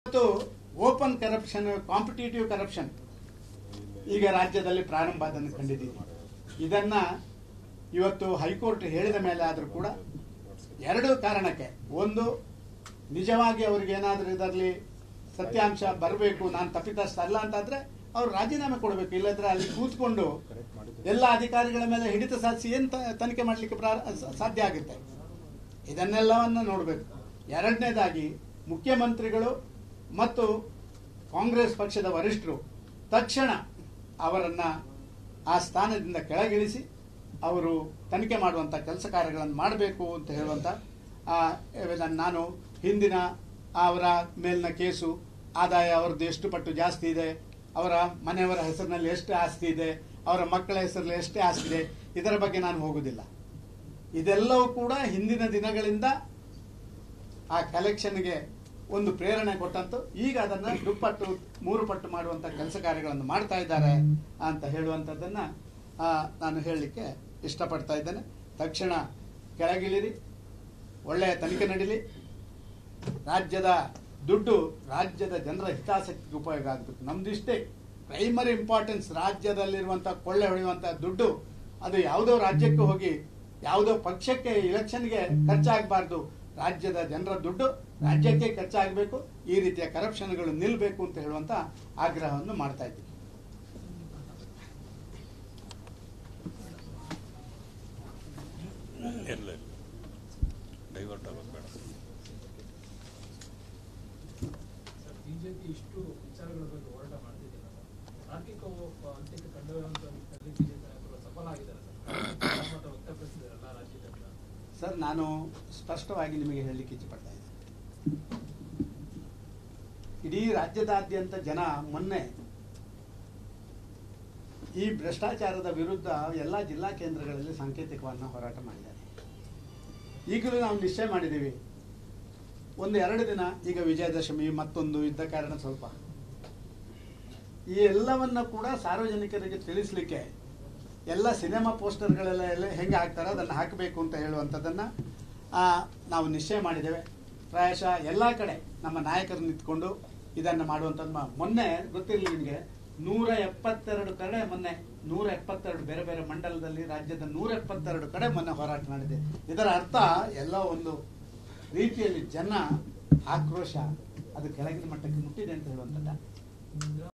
ಇವತ್ತು open corruption competitive corruption ಈಗ ರಾಜ್ಯದಲ್ಲಿ ಪ್ರಾರಂಭ ಅದನ್ನು ಕಂಡಿದ್ದೀವಿ ಇದನ್ನ ಇವತ್ತು ಹೈಕೋರ್ಟ್ ಹೇಳಿದ ಮೇಲೆ ಆದರೂ ಕೂಡ ಎರಡು ಕಾರಣಕ್ಕೆ ಒಂದು ನಿಜವಾಗಿ ಅವ್ರಿಗೆ ಏನಾದರೂ ಇದರಲ್ಲಿ ಸತ್ಯಾಂಶ ಬರಬೇಕು ನಾನು ತಪ್ಪಿತಸ್ಥ ಅಲ್ಲ ಅಂತಾದ್ರೆ ಅವ್ರು ರಾಜೀನಾಮೆ ಕೊಡಬೇಕು ಇಲ್ಲದ್ರೆ ಅಲ್ಲಿ ಕೂತ್ಕೊಂಡು ಎಲ್ಲ ಅಧಿಕಾರಿಗಳ ಮೇಲೆ ಹಿಡಿತ ಸಾಧಿಸಿ ಏನು ತ- ತನಿಖೆ ಮಾಡಲಿಕ್ಕೆ ಪ್ರಾರ- ಸ- ಸಾಧ್ಯ ಆಗುತ್ತೆ ಇದನ್ನೆಲ್ಲವನ್ನ ನೋಡಬೇಕು ಎರಡನೇದಾಗಿ ಮುಖ್ಯಮಂತ್ರಿಗಳು ಮತ್ತು ಕಾಂಗ್ರೆಸ್ ಪಕ್ಷದ ವರಿಷ್ಠರು ತಕ್ಷಣ ಅವರನ್ನ ಆ ಸ್ಥಾನದಿಂದ ಕೆಳಗಿಳಿಸಿ ಅವರು ತನಿಖೆ ಮಾಡುವಂಥ ಕೆಲಸ ಕಾರ್ಯಗಳನ್ನು ಮಾಡಬೇಕು ಅಂತ ಹೇಳುವಂಥ ಆ, ಇವೆಲ್ಲ ನಾನು ಹಿಂದಿನ ಅವರ ಮೇಲಿನ ಕೇಸು ಆದಾಯ ಅವರದ್ದು ಎಷ್ಟು ಪಟ್ಟು ಜಾಸ್ತಿ ಇದೆ ಅವರ ಮನೆಯವರ ಹೆಸರಿನಲ್ಲಿ ಎಷ್ಟು ಆಸ್ತಿ ಇದೆ ಅವರ ಮಕ್ಕಳ ಹೆಸರಲ್ಲಿ ಎಷ್ಟೇ ಆಸ್ತಿ ಇದೆ ಇದರ ಬಗ್ಗೆ ನಾನು ಹೋಗುವುದಿಲ್ಲ ಇದೆಲ್ಲವೂ ಕೂಡ ಹಿಂದಿನ ದಿನಗಳಿಂದ ಆ ಕಲೆಕ್ಷನ್ಗೆ ಒಂದು ಪ್ರೇರಣೆ ಕೊಟ್ಟಂತು ಈಗ ಅದನ್ನ ದುಪ್ಪಟ್ಟು ಮೂರು ಪಟ್ಟು ಮಾಡುವಂತ ಕೆಲಸ ಕಾರ್ಯಗಳನ್ನು ಮಾಡ್ತಾ ಇದ್ದಾರೆ ಅಂತ ಹೇಳುವಂಥದ್ದನ್ನ ಆ, ನಾನು ಹೇಳಲಿಕ್ಕೆ ಇಷ್ಟಪಡ್ತಾ ಇದ್ದೇನೆ ತಕ್ಷಣ ಕೆಳಗಿಳಿರಿ ಒಳ್ಳೆಯ ತನಿಖೆ ನಡೀಲಿ ರಾಜ್ಯದ ದುಡ್ಡು ರಾಜ್ಯದ ಜನರ ಹಿತಾಸಕ್ತಿಗೆ ಉಪಯೋಗ ಆಗಬೇಕು ನಮ್ದಿಷ್ಟೇ ಪ್ರೈಮರಿ ಇಂಪಾರ್ಟೆನ್ಸ್ ರಾಜ್ಯದಲ್ಲಿರುವಂಥ ಕೊಳ್ಳೆ ಹೊಡೆಯುವಂಥ ದುಡ್ಡು ಅದು ಯಾವುದೋ ರಾಜ್ಯಕ್ಕೆ ಹೋಗಿ ಯಾವುದೋ ಪಕ್ಷಕ್ಕೆ ಇಲೆಕ್ಷನ್ಗೆ ಖರ್ಚಾಗಬಾರ್ದು ರಾಜ್ಯದ ಜನರ ದುಡ್ಡು ರಾಜ್ಯಕ್ಕೆ ಖರ್ಚಾಗಬೇಕು ಈ ರೀತಿಯ ಕರಪ್ಷನ್ಗಳು ನಿಲ್ಲಬೇಕು ಅಂತ ಹೇಳುವಂತ ಆಗ್ರಹವನ್ನು ಮಾಡ್ತಾ ಇದ್ದೀವಿ ಇಲ್ಲ ಇಲ್ಲ ಡೈವರ್ಟ್ ಆಗೋದು ಬೇಡ ಸರ್ ಬಿಜೆಪಿ ಇಷ್ಟು ವಿಚಾರಗಳ ಬಗ್ಗೆ ಹೋರಾಟ ಮಾಡ್ತಿದ್ದಿಲ್ಲ ಸರ್ ತಾರ್ಕಿಕ ಒ- ಅಂತ್ಯಕ್ಕೆ ಕಂಡೊಯ್ಯುವಂತ ನಿಟ್ಟಿನಲ್ಲಿ ಬಿಜೆಪಿ ನಾಯಕರು ಸಫಲ ಆಗಿದ್ದಾರೆ ಸರ್ ಮತ ವ್ಯಕ್ತಪಡಿಸಿದಾರಲ್ಲ ರಾಜ್ಯದಿಂದ ಸರ್ ನಾನು ಸ್ಪಷ್ಟವಾಗಿ ನಿಮಗೆ ಹೇಳಲಿಕ್ಕೆ ಇಚ್ಛಪಡ್ತಾ ಇದ್ದೇನೆ ಇಡೀ ರಾಜ್ಯದಾದ್ಯಂತ ಜನ ಮೊನ್ನೆ ಈ ಭ್ರಷ್ಟಾಚಾರದ ವಿರುದ್ಧ ಎಲ್ಲ ಜಿಲ್ಲಾ ಕೇಂದ್ರಗಳಲ್ಲಿ ಸಾಂಕೇತಿಕವನ್ನು ಹೋರಾಟ ಮಾಡಿದ್ದಾರೆ ಈಗಲೂ ನಾವು ನಿಶ್ಚಯ ಮಾಡಿದ್ದೀವಿ ಒಂದು ಎರಡು ದಿನ ಈಗ ವಿಜಯದಶಮಿ ಮತ್ತೊಂದು ಇದ್ದ ಕಾರಣ ಸ್ವಲ್ಪ ಈ ಎಲ್ಲವನ್ನ ಕೂಡ ಸಾರ್ವಜನಿಕರಿಗೆ ತಿಳಿಸ್ಲಿಕ್ಕೆ ಎಲ್ಲ ಸಿನಿಮಾ ಪೋಸ್ಟರ್ಗಳೆಲ್ಲ ಎಲ್ಲ ಹೆಂಗೆ ಹಾಕ್ತಾರೋ ಅದನ್ನು ಹಾಕಬೇಕು ಅಂತ ಹೇಳುವಂಥದ್ದನ್ನು ನಾವು ನಿಶ್ಚಯ ಮಾಡಿದ್ದೇವೆ ಪ್ರಾಯಶಃ ಎಲ್ಲ ಕಡೆ ನಮ್ಮ ನಾಯಕರು ನಿಂತ್ಕೊಂಡು ಇದನ್ನು ಮಾಡುವಂಥದ್ದು ಮಾ- ಮೊನ್ನೆ ಗೊತ್ತಿರಲಿ ನಿಮಗೆ ನೂರ ಎಪ್ಪತ್ತೆರಡು ಕಡೆ ಮೊನ್ನೆ ನೂರ ಎಪ್ಪತ್ತೆರಡು ಬೇರೆ ಬೇರೆ ಮಂಡಲದಲ್ಲಿ ರಾಜ್ಯದ ನೂರ ಎಪ್ಪತ್ತೆರಡು ಕಡೆ ಮೊನ್ನೆ ಹೋರಾಟ ನಡೆದಿದೆ ಇದರ ಅರ್ಥ ಎಲ್ಲ ಒಂದು ರೀತಿಯಲ್ಲಿ ಜನ ಆಕ್ರೋಶ ಅದು ಕೆಳಗಿನ ಮಟ್ಟಕ್ಕೆ ಮುಟ್ಟಿದೆ ಅಂತ ಹೇಳುವಂಥದ್ದು ಈಗ